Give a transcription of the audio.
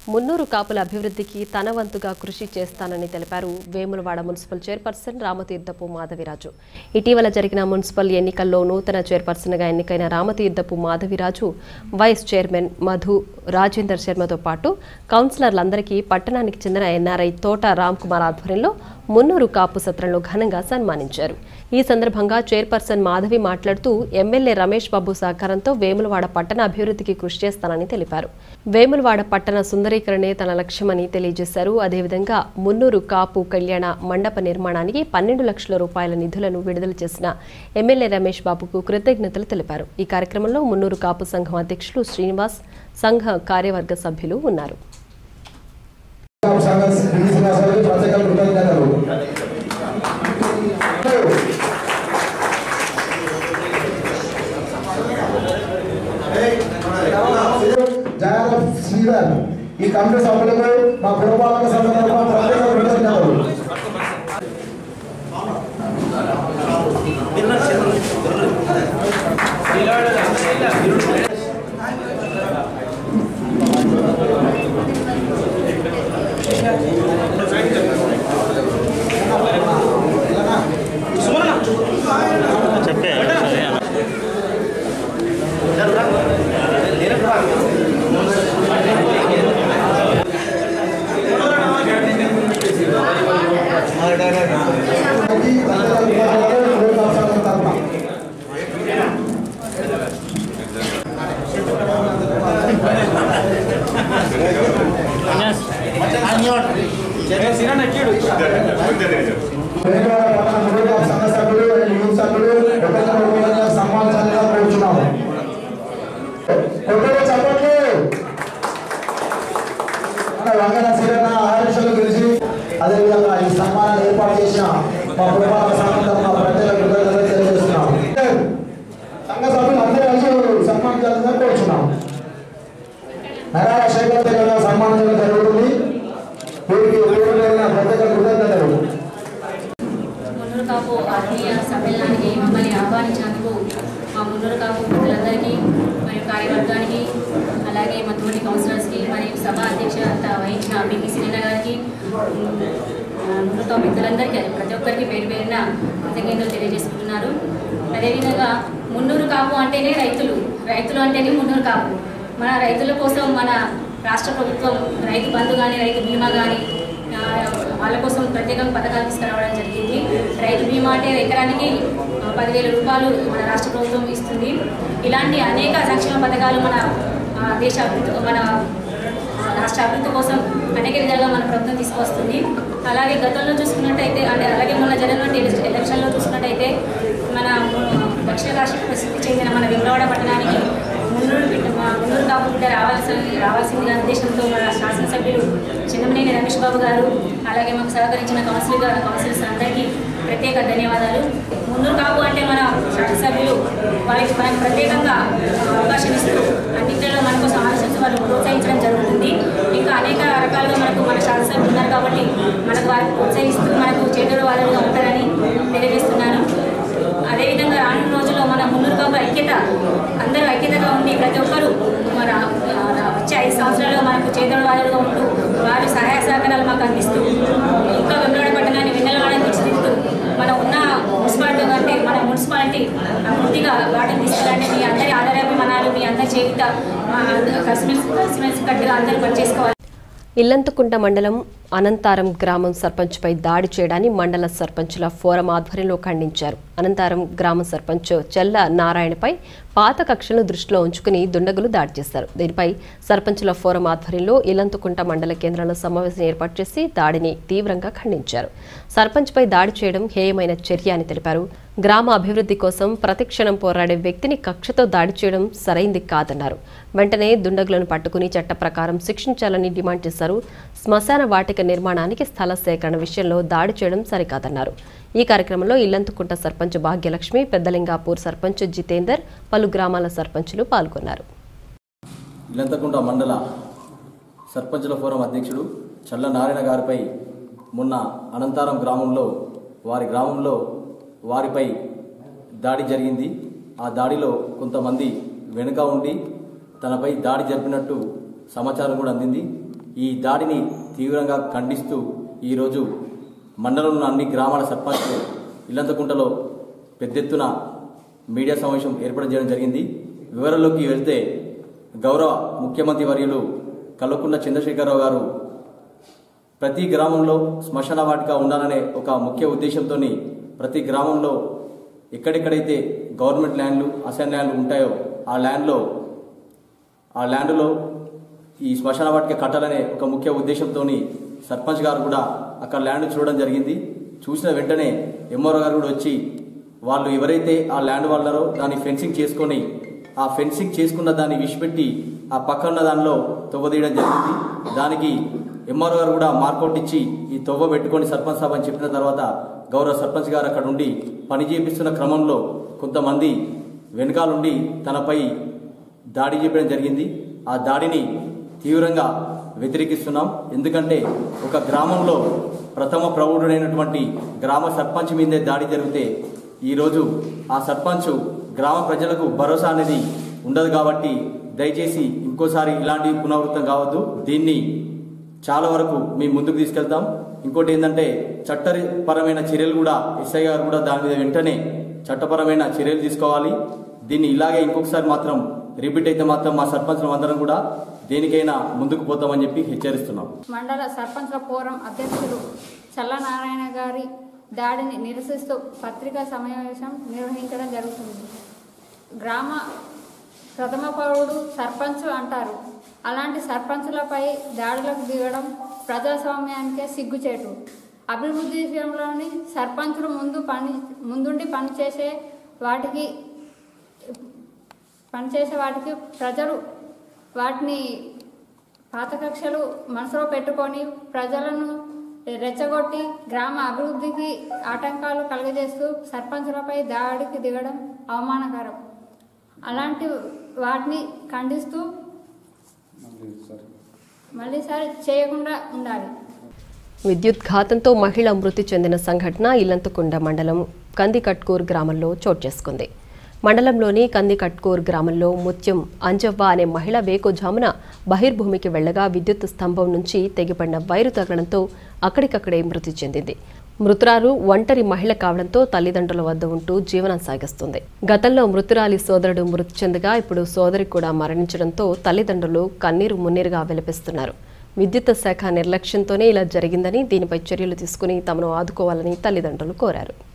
మున్నూరు కాపుల అభివృద్ధికి తన వంతుగా కృషి చేస్తానని తెలిపారు వేములవాడ మున్సిపల్ చైర్పర్సన్ రామతీర్థపు మాధవిరాజు ఇటీవల జరిగిన మున్సిపల్ ఎన్నికల్లో నూతన చైర్పర్సన్గా ఎన్నికైన రామతీర్థపు మాధవిరాజు వైస్ చైర్మన్ మధు రాజేందర్ శర్మతో పాటు కౌన్సిలర్లందరికీ పట్టణానికి చెందిన ఎన్ఆర్ఐ తోట రామ్ కుమార్ ఆధ్వర్యంలో మున్నూరు కాపు సత్రంలో ఘనంగా సన్మానించారు ఈ సందర్భంగా చైర్పర్సన్ మాధవి మాట్లాడుతూ ఎమ్మెల్యే రమేష్ బాబు సహకారంతో వేములవాడ పట్టణ అభివృద్ధికి కృషి చేస్తానని తెలిపారు వేములవాడ పట్టణ సుందరీకరణే తన లక్ష్యమని తెలియజేశారు అదేవిధంగా మున్నూరు కాపు కళ్యాణ మండప నిర్మాణానికి పన్నెండు లక్షల రూపాయల నిధులను విడుదల చేసిన ఎమ్మెల్యే రమేష్ బాబుకు కృతజ్ఞతలు తెలిపారు ఈ కార్యక్రమంలో మున్నూరు కాపు సంఘం అధ్యక్షులు శ్రీనివాస్ సంఘ కార్యవర్గ సభ్యులు ఉన్నారు సంఘ శ్రీనివాస గారికి ప్రత్యేక కృతజ్ఞతలు జయాల శ్రీధర్ ఈ కమిటీ సభ్యులకు మా పురపాలక సంఘ తరఫున ప్రత్యేక కృతజ్ఞతలు చెప్పే సరే అన్న. ఈ ప్రత్యేక కృతజ్ఞతలు పురపాలక సంఘం తరఫున వేగవాడ పట్టణ ముఖ్య సంఘ సభ్యులు యూత్ సభ్యులు ఒకరిని ఒకరిని సన్మానించాలని కోరుచున్నాము కొట్టలు చెప్పండి మన వంగన సీరన్న ఆయుషాలు గురించి అదేవిధంగా ఈ సన్మానాన్ని ఏర్పాటు చేసిన మా పురపాలక సంఘం తరఫున ప్రత్యేక కృతజ్ఞతలు తెలియజేస్తున్నాం సంఘ సభ్యులు అందరూ కలిసి సన్మానించాలని కోరుచున్నాం నరాల శేఖర్ గారు సన్మానించడం జరుగుతుంది వీరికి వీరికి ప్రత్యేక కృతజ్ఞతలు మున్నూరు కాపు ఆత్మీయ సమ్మేళనానికి మమ్మల్ని ఆహ్వానించినందుకు మా మున్నూరు కాపు ప్రజలందరికీ మరియు కార్యవర్గానికి అలాగే మా తోటి కౌన్సిలర్స్కి మరియు సభ అధ్యక్షత వహించిన బికి సిరిన గారికి ఆ, మున్నూరు కాపు పెద్దలందరికీ ప్రతి ఒక్కరికి పేరు పేరున కృతజ్ఞతలు తెలియజేసుకుంటున్నారు అదేవిధంగా మున్నూరు కాపు అంటేనే రైతులు రైతులు అంటేనే మున్నూరు కాపు మన రైతుల కోసం మన రాష్ట్ర ప్రభుత్వం రైతు బంధు కానీ రైతు బీమా కానీ ఆ, వాళ్ళ కోసం ప్రత్యేకంగా పథకాలు తీసుకురావడం జరిగింది రైతు బీమా అంటే ఎకరానికి ఆ, పదివేల రూపాయలు మన రాష్ట్ర ప్రభుత్వం ఇస్తుంది ఇలాంటి అనేక సంక్షేమ పథకాలు మన ఆ, దేశ అభివృద్ధి మన ఆ, రాష్ట్ర అభివృద్ధి కోసం అనేక విధాలుగా మన ప్రభుత్వం తీసుకొస్తుంది అలాగే గతంలో చూసుకున్నట్టయితే అంటే అలాగే మొన్న జరిగినటువంటి ఎలక్షన్లో చూసుకున్నట్టయితే మన ఆ, దక్షిణ కాశీ ప్రసిద్ధి చెందిన మన విమలవాడ పట్టణానికి మున్నూరు బిడ్డ మా మున్నూరు కాపు బిడ్డ రావాల్సిన రావాల్సిందిగా ఉద్దేశంతో మన శాసనసభ్యులు చిన్నమనేని రమేష్ బాబు గారు అలాగే మాకు సహకరించిన కౌన్సిల్ గారు కౌన్సిలర్స్ అందరికీ ప్రత్యేక ధన్యవాదాలు మున్నూరు కాపు అంటే మన శాసనసభ్యులు వాళ్ళకి మనకు ప్రత్యేకంగా అవకాశం ఇస్తూ అన్నింటిలో మన కోసం ఆలోచించి వాళ్ళు ప్రోత్సహించడం జరుగుతుంది ఇంకా అనేక రకాలుగా మనకు మన శాసనసభ్యులు ఉన్నారు కాబట్టి మనకు వారిని ప్రోత్సహిస్తూ మనకు చేతులు వాళ్ళుగా ఉంటారని తెలియజేస్తున్నాను అదేవిధంగా రానున్న రోజుల్లో మన మున్నూరు కాపు ఐక్యత అందరూ ఐక్యతగా ఉండి ప్రతి ఒక్కరూ మన ఆ, వచ్చే ఐదు సంవత్సరాలుగా మనకు చేతుల వాళ్ళుగా ఉంటూ వారి సహాయ సహకారాలు మాకు అందిస్తూ ఇంకా వెంబడి పట్టణాన్ని వెన్నెలవాడని తీర్చిదిద్దుతూ మనం ఉన్న మున్సిపాలిటీ కంటే మన మున్సిపాలిటీ పూర్తిగా వాటిని తీసుకురండి మీ అందరి ఆధారాభిమానాలు మీ అందరి చేయుత ఆ, కలిసిమెలిసి కలిసిమెలిసి కట్టుగా అందరూ పనిచేసుకోవాలి ఇల్లంతకుంట మండలం అనంతారం గ్రామం సర్పంచ్పై దాడి చేయడాన్ని మండల సర్పంచుల ఫోరం ఆధ్వర్యంలో ఖండించారు అనంతారం గ్రామ సర్పంచ్ చెల్ల నారాయణపై పాత కక్షలను దృష్టిలో ఉంచుకుని దుండగులు దాడి చేశారు దీనిపై సర్పంచుల ఫోరం ఆధ్వర్యంలో ఇల్లంతకుంట మండల కేంద్రంలో సమావేశం ఏర్పాటు చేసి దాడిని తీవ్రంగా ఖండించారు సర్పంచ్పై దాడి చేయడం హేయమైన చర్య అని తెలిపారు గ్రామ అభివృద్ధి కోసం ప్రతిక్షణం పోరాడే వ్యక్తిని కక్షతో దాడి చేయడం సరైంది కాదన్నారు వెంటనే దుండగులను పట్టుకుని చట్ట ప్రకారం శిక్షించాలని డిమాండ్ చేశారు శ్మశాన వాటిక నిర్మాణానికి స్థల సేకరణ విషయంలో దాడి చేయడం సరికాదన్నారు ఈ కార్యక్రమంలో ఇల్లంతుకుంట సర్పంచ్ భాగ్యలక్ష్మి పెద్దలింగాపూర్ సర్పంచ్ జితేందర్ పలు గ్రామాల సర్పంచులు పాల్గొన్నారు ఇల్లంతకుంట మండల సర్పంచుల ఫోరం అధ్యక్షుడు చల్ల నారాయణ గారిపై మొన్న అనంతారం గ్రామంలో వారి గ్రామంలో వారిపై దాడి జరిగింది ఆ దాడిలో కొంతమంది వెనుక ఉండి తనపై దాడి జరిపినట్టు సమాచారం కూడా అందింది ఈ దాడిని తీవ్రంగా ఖండిస్తూ ఈరోజు మండలంలో అన్ని గ్రామాల సర్పంచ్లు ఇల్లంతకుంటలో పెద్ద ఎత్తున మీడియా సమావేశం ఏర్పాటు చేయడం జరిగింది వివరాల్లోకి వెళ్తే గౌరవ ముఖ్యమంత్రి వర్యులు కల్వకుంట్ల చంద్రశేఖరరావు గారు ప్రతి గ్రామంలో శ్మశాన వాటిక ఉండాలనే ఒక ముఖ్య ఉద్దేశంతో ప్రతి గ్రామంలో ఎక్కడెక్కడైతే గవర్నమెంట్ ల్యాండ్లు అసైన్ ల్యాండ్లు ఉంటాయో ఆ ల్యాండ్లో ఆ ల్యాండ్లో ఈ శ్మశాన వాటిక కట్టాలనే ఒక ముఖ్య ఉద్దేశంతో సర్పంచ్ గారు కూడా అక్కడ ల్యాండ్ చూడడం జరిగింది చూసిన వెంటనే ఎంఆర్ఓ గారు కూడా వచ్చి వాళ్ళు ఎవరైతే ఆ ల్యాండ్ వాళ్ళరో దాన్ని ఫెన్సింగ్ చేసుకొని ఆ ఫెన్సింగ్ చేసుకున్న దాన్ని విడిచిపెట్టి ఆ పక్కన ఉన్న దానిలో తవ్వదీయడం జరిగింది దానికి ఎంఆర్ఓ గారు కూడా మార్కౌట్ ఇచ్చి ఈ తవ్వ పెట్టుకొని సర్పంచ్ సాబ్ అని చెప్పిన తర్వాత గౌరవ సర్పంచ్ గారు అక్కడ ఉండి పని చేపిస్తున్న క్రమంలో కొంతమంది వెనకాలండి తనపై దాడి చేయడం జరిగింది ఆ దాడిని తీవ్రంగా వ్యతిరేకిస్తున్నాం ఎందుకంటే ఒక గ్రామంలో ప్రథమ ప్రౌఢుడైనటువంటి గ్రామ సర్పంచ్ మీదే దాడి జరిగితే ఈరోజు ఆ సర్పంచ్ గ్రామ ప్రజలకు భరోసా అనేది ఉండదు కాబట్టి దయచేసి ఇంకోసారి ఇలాంటి పునరావృతం కావద్దు దీన్ని చాలా వరకు మేము ముందుకు తీసుకెళ్తాం ఇంకోటి ఏంటంటే చట్టపరమైన చర్యలు కూడా ఎస్ఐ గారు కూడా దాని మీద వెంటనే చట్టపరమైన చర్యలు తీసుకోవాలి దీన్ని ఇలాగే ఇంకొకసారి మాత్రం రిపీట్ అయితే మాత్రం మా సర్పంచ్లు అందరం కూడా దేనికైనా ముందుకు పోతామని చెప్పి హెచ్చరిస్తున్నాం మండల సర్పంచ్ల ఫోరం అధ్యక్షులు చల్లనారాయణ గారి దాడిని నిరసిస్తూ పత్రికా సమావేశం నిర్వహించడం జరుగుతుంది గ్రామ ప్రథమ పౌరుడు సర్పంచ్ అంటారు అలాంటి సర్పంచులపై దాడులకు దిగడం ప్రజాస్వామ్యానికే సిగ్గుచేటు అభివృద్ధి విషయంలోని సర్పంచులు ముందు పని ముందుండి పనిచేసే వాటికి పనిచేసే వాటికి ప్రజలు వాటిని పాత కక్షలు మనసులో పెట్టుకొని ప్రజలను రెచ్చగొట్టి గ్రామ అభివృద్ధికి ఆటంకాలు కలుగజేస్తూ సర్పంచులపై దాడికి దిగడం అవమానకరం అలాంటి వాటిని ఖండిస్తూ మళ్ళీసారి చేయకుండా ఉండాలి విద్యుత్ ఘాతంతో మహిళ మృతి చెందిన సంఘటన ఇల్లంతకుండ మండలం కందికట్కూర్ గ్రామంలో చోటు చేసుకుంది మండలంలోని కందికట్కూర్ గ్రామంలో ముత్యం అంజవ్వ అనే మహిళ వేకోజామున బహిర్భూమికి వెళ్లగా విద్యుత్ స్తంభం నుంచి తెగిపడిన వైరు తగలడంతో అక్కడికక్కడే మృతి చెందింది మృతురాలు ఒంటరి మహిళ కావడంతో తల్లిదండ్రుల వద్ద ఉంటూ జీవనం సాగిస్తుంది గతంలో మృతురాలి సోదరుడు మృతి చెందగా ఇప్పుడు సోదరి కూడా మరణించడంతో తల్లిదండ్రులు కన్నీరు మున్నీరుగా విలపిస్తున్నారు విద్యుత్ శాఖ నిర్లక్ష్యంతోనే ఇలా జరిగిందని దీనిపై చర్యలు తీసుకుని తమను ఆదుకోవాలని తల్లిదండ్రులు కోరారు